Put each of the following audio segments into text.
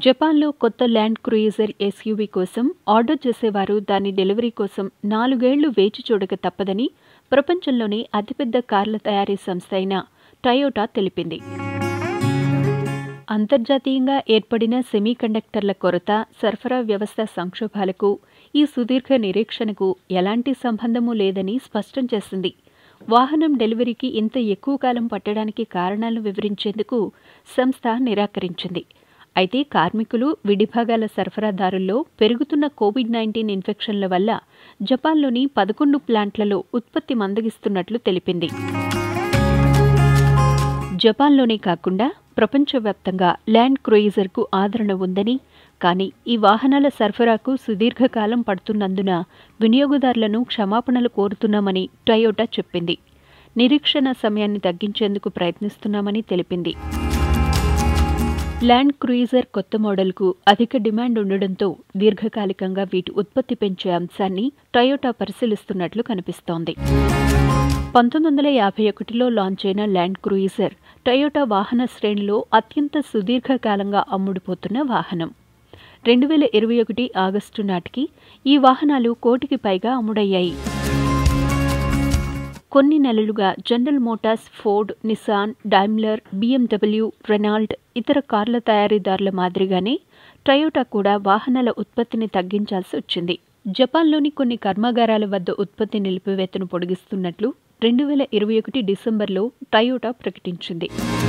జపాన్లో కొత్త land cruiser SUV కోసం ఆర్డర్ చేసేవారు దాని డెలివరీ కోసం నాలుగేళ్లు వేచి చూడక తప్పదని ప్రపంచంలోనే అతిపెద్ద కార్ల తయారీ సంస్థ అయిన టయోటా తెలిపింది అంతర్జాతీయంగా ఏర్పడిన సెమీకండక్టర్ల కొరత సరఫరా వ్యవస్థ సంక్షోభాలకు ఈ సుదీర్ఘ నిరీక్షణకు ఎలాంటి సంబంధమూ లేదని స్పష్టం చేసింది వాహనం డెలివరీకి ఇంత ఎక్కువ కాలం పట్టడానికి కారణాలను వివరించేందుకు సంస్థ నిరాకరించింది అయితే కార్మికులు విడిభాగాల సరఫరాదారుల్లో పెరుగుతున్న కోవిడ్ నైన్టీన్ ఇన్ఫెక్షన్ల వల్ల జపాన్లోని పదకొండు ప్లాంట్లలో ఉత్పత్తి మందగిస్తున్నట్లు తెలిపింది జపాన్లోనే కాకుండా ప్రపంచవ్యాప్తంగా ల్యాండ్ క్రూయిజర్కు ఆదరణ ఉందని కానీ ఈ వాహనాల సరఫరాకు సుదీర్ఘకాలం పడుతున్నందున వినియోగదారులను క్షమాపణలు కోరుతున్నామని టయోటా చెప్పింది నిరీక్షణ సమయాన్ని తగ్గించేందుకు ప్రయత్నిస్తున్నామని తెలిపింది ల్యాండ్ క్రూయిజర్ కొత్త మోడల్కు అధిక డిమాండ్ ఉండడంతో దీర్ఘకాలికంగా వీటి ఉత్పత్తి పెంచే అంశాన్ని టయోటా పరిశీలిస్తున్నట్లు కనిపిస్తోంది పంతొమ్మిది వందల యాభై ఒకటిలో లాంచ్ అయిన ల్యాండ్ క్రూయిజర్ టయోటా వాహన శ్రేణిలో అత్యంత సుదీర్ఘకాలంగా అమ్ముడుపోతున్న వాహనం రెండు వేల ఇరవై ఒకటి ఆగస్టు నాటికి ఈ వాహనాలు కోటికి పైగా అమ్ముడయ్యాయి కొన్ని నెలలుగా General Motors Ford Nissan Daimler BMW Renault ఇతర కార్ల తయారీదారుల మాదిరిగానే టయోటా కూడా వాహనాల ఉత్పత్తిని తగ్గించాల్సి వచ్చింది జపాన్లోని కొన్ని కర్మాగారాల వద్ద ఉత్పత్తి నిలిపివేతను పొడిగిస్తున్నట్లు రెండు వేల ఇరవై ఒకటి డిసెంబర్లో టయోటా ప్రకటించింది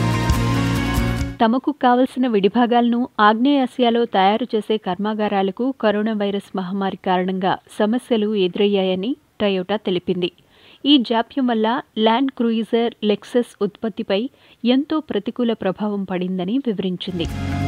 తమకు కావలసిన విడిభాగాలను ఆగ్నేయాసియాలో తయారు చేసే కర్మాగారాలకు కరోనా వైరస్ మహమ్మారి కారణంగా సమస్యలు ఎదురయ్యాయని టయోటా తెలిపింది ఈ జాప్యం వల్ల ల్యాండ్ క్రూయిజర్ లెక్సస్ ఉత్పత్తిపై ఎంతో ప్రతికూల ప్రభావం పడిందని వివరించింది